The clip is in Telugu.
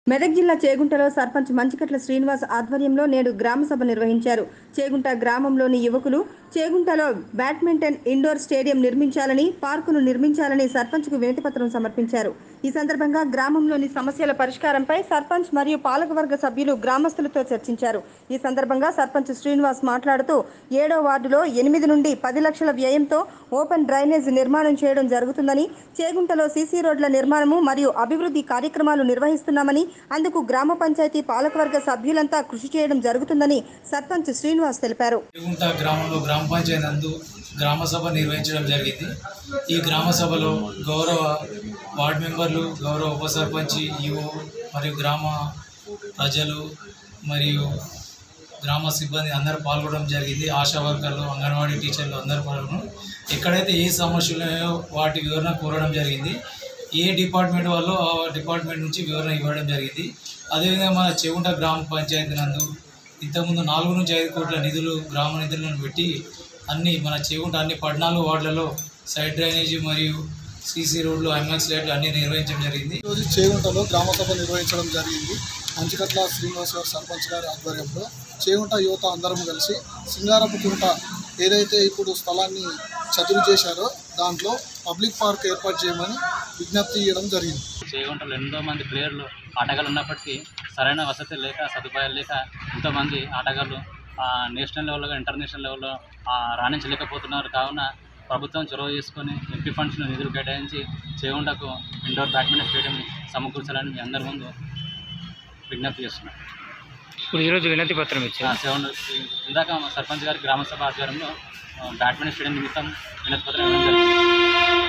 మెదక్ జిల్లా చేగుంటలో సర్పంచ్ మంచికట్ల శ్రీనివాస్ ఆధ్వర్యంలో నేడు గ్రామ సభ నిర్వహించారు చేగుంట గ్రామంలోని యువకులు చేగుంటలో బ్యాడ్మింటన్ ఇండోర్ స్టేడియం నిర్మించాలని పార్కును నిర్మించాలని సర్పంచ్కు వినతిపత్రం సమర్పించారు ఈ సందర్భంగా గ్రామంలోని సమస్యల పరిష్కారంపై సర్పంచ్ మరియు పాలకవర్గ సభ్యులు గ్రామస్తులతో చర్చించారు ఈ సందర్భంగా సర్పంచ్ శ్రీనివాస్ మాట్లాడుతూ ఏడో వార్డులో ఎనిమిది నుండి పది లక్షల వ్యయంతో ఓపెన్ డ్రైనేజ్ నిర్మాణం చేయడం జరుగుతుందని చేగుంటలో సీసీ రోడ్ల నిర్మాణము మరియు అభివృద్ధి కార్యక్రమాలు నిర్వహిస్తున్నామని అందుకు గ్రామ పంచాయతీ పాలకవర్గ సభ్యులంతా కృషి చేయడం జరుగుతుందని సర్పంచ్ శ్రీనివాస్ తెలిపారు గుంట గ్రామంలో గ్రామ పంచాయతీ నందు గ్రామ సభ నిర్వహించడం జరిగింది ఈ గ్రామ సభలో గౌరవ వార్డు మెంబర్లు గౌరవ ఉప సర్పంచ్ ఈఓ మరియు గ్రామ ప్రజలు మరియు గ్రామ సిబ్బంది అందరూ పాల్గొనడం జరిగింది ఆశా వర్కర్లు అంగన్వాడీ టీచర్లు అందరూ పాల్గొనడం ఎక్కడైతే ఏ సమస్యలు ఉన్నాయో వాటి వివరణ కోరడం జరిగింది ఏ డిపార్ట్మెంట్ వాళ్ళు ఆ డిపార్ట్మెంట్ నుంచి వివరణ ఇవ్వడం జరిగింది అదేవిధంగా మన చెవుంట గ్రామ పంచాయతీ నందు ఇంతకుముందు నాలుగు నుంచి ఐదు కోట్ల నిధులు గ్రామ నిధులను పెట్టి అన్ని మన చేగుంట అన్ని పద్నాలుగు వార్డులలో సైడ్ డ్రైనేజీ మరియు సీసీ రోడ్లు ఎంఎక్స్ లైట్లు అన్ని నిర్వహించడం జరిగింది ఈరోజు చేగుంటలో గ్రామ సభ నిర్వహించడం జరిగింది మంచికట్ల శ్రీనివాస్ గారు సర్పంచ్ గారి ఆధ్వర్యంలో చేగుంట యువత అందరం కలిసి సింగారపు కుంట ఏదైతే ఇప్పుడు స్థలాన్ని చదురు చేశారో దాంట్లో పబ్లిక్ పార్క్ ఏర్పాటు చేయమని విజ్ఞప్తి చేయడం జరిగింది చేగుంటలో ఎంతో మంది ప్లేయర్లు ఆటగాళ్ళు ఉన్నప్పటికీ సరైన వసతి లేక సదుపాయాలు లేక ఎంతోమంది ఆటగాళ్ళు ఆ, నేషనల్ లెవెల్లో ఇంటర్నేషనల్ లెవెల్లో ఆ, రాణించలేకపోతున్నారు కావున ప్రభుత్వం చొరవ చేసుకొని ఎంపీ ఫండ్స్ను నిధులు కేటాయించి చేగుంటకు ఇండోర్ బ్యాడ్మింటన్ స్టేడియం సమకూర్చాలని మీ అందరి ముందు విజ్ఞప్తి చేస్తున్నాం ఇప్పుడు ఈరోజు వినతి పత్రం ఇచ్చారు చేగుంట ఇందాక మా సర్పంచ్ గారి గ్రామ సభ ఆధ్వర్యంలో ఆ, బ్యాడ్మింటన్ స్టేడియం నిమిత్తం వినతి పత్రం ఇవ్వడం జరిగింది